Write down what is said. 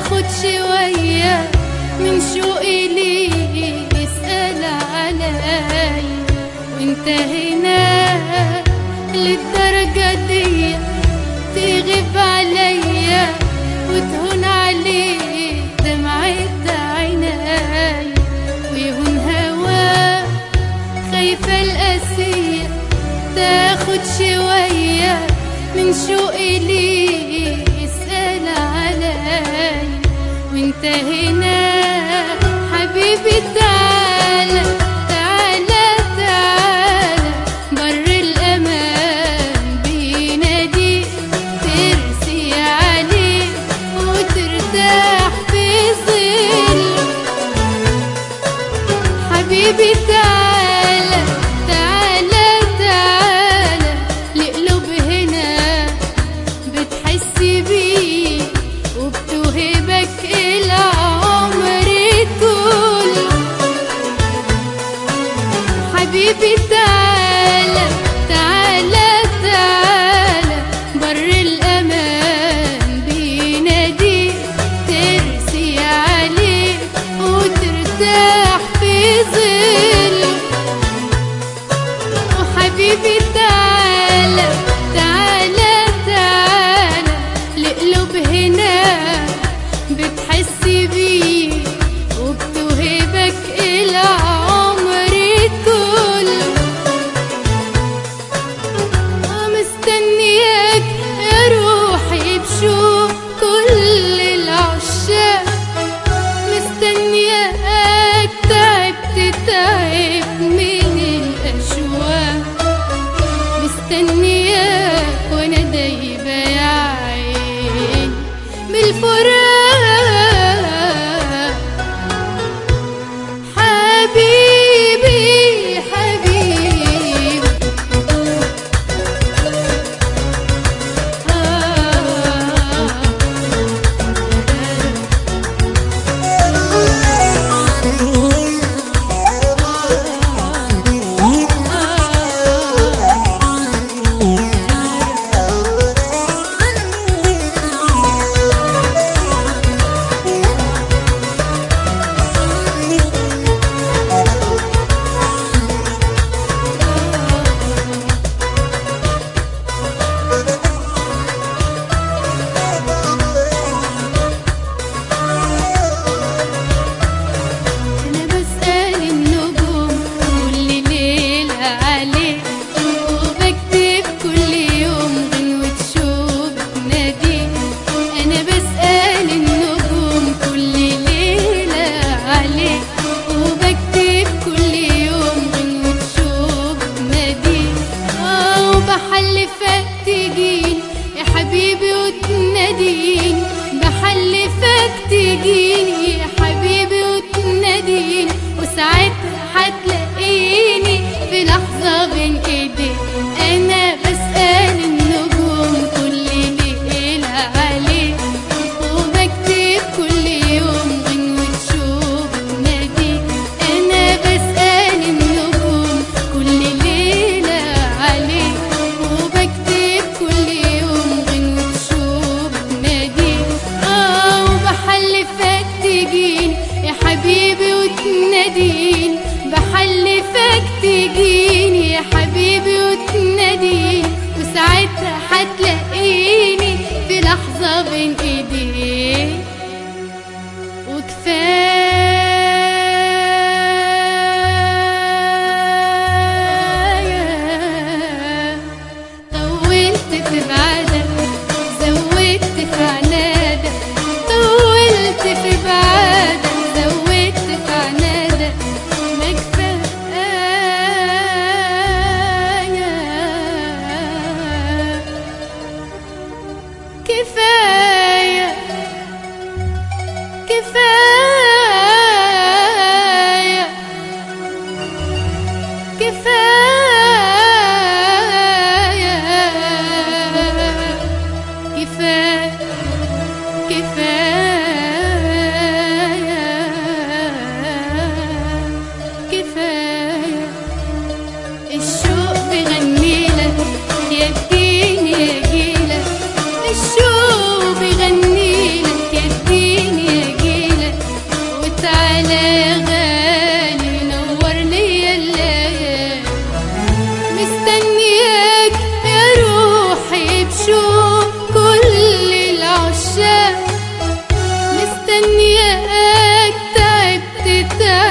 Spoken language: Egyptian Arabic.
تاخد شوية من شوقي ليه يسأل علي وانت هنا للدرجة دي تغيب عليا وتهون عليه دمعة عيني ويهون هواك خايفة القاسية تاخد شوية من شوقي ليه يسأل علي وانت هنا حبيبي تعالى تعالى تعالى بر الأمان بيناديك ترسي عليه وترتاح في ظل حبيبي تعالى تعالى تعالى لقلوب هنا بتحس بيه وبتوهبك العمر كله حبيبي تعالى تعالى تعالى بر الأمان بيناديك ترسي عليه وترتاح في ظل وحبيبي تعالى تعالى تعالى لقلوب هنا بتحس بيه وبتوهبك العمر كله مستنياك يا روحي بشوق كل العشاق مستنياك تعبت تعب من الأشواق مستنياك وانا دايبة يا عين بالفراق حبيبي حبيبي أنا بسأل النجوم كل ليلة عليك وبكتب كل يوم غنوة شوق ناديك أنا بسأل النجوم كل ليلة عليك وبكتب كل يوم غنوة شوق ناديك آه وبحلفك تجيني يا حبيبي وتناديني بحلفك تجيني يا حبيبي وتناديني وساعتها هتلاقيني في لحظة بين ايديك انا بسأل النجوم كل ليلة عليك وبكتب كل يوم غنوة شوق ناديك انا بسأل النجوم كل ليلة عليك وبكتب كل يوم غنوة شوق ناديك اه وبحلفك تجيني يا حبيبي وتناديني بحلفك تجيني يا حبيبي وتناديني وساعتها هتلاقيني في لحظة بين ايديك وكفاية طولت في بعدك زودت في عنادك طولت في بعدك زودت في عنادك ما كفاية كفاية كفاية كفاية كفاية كفاية كفاية الشوق بغنيلك يديني يجيلك الشوق بغنيلك يديني بداية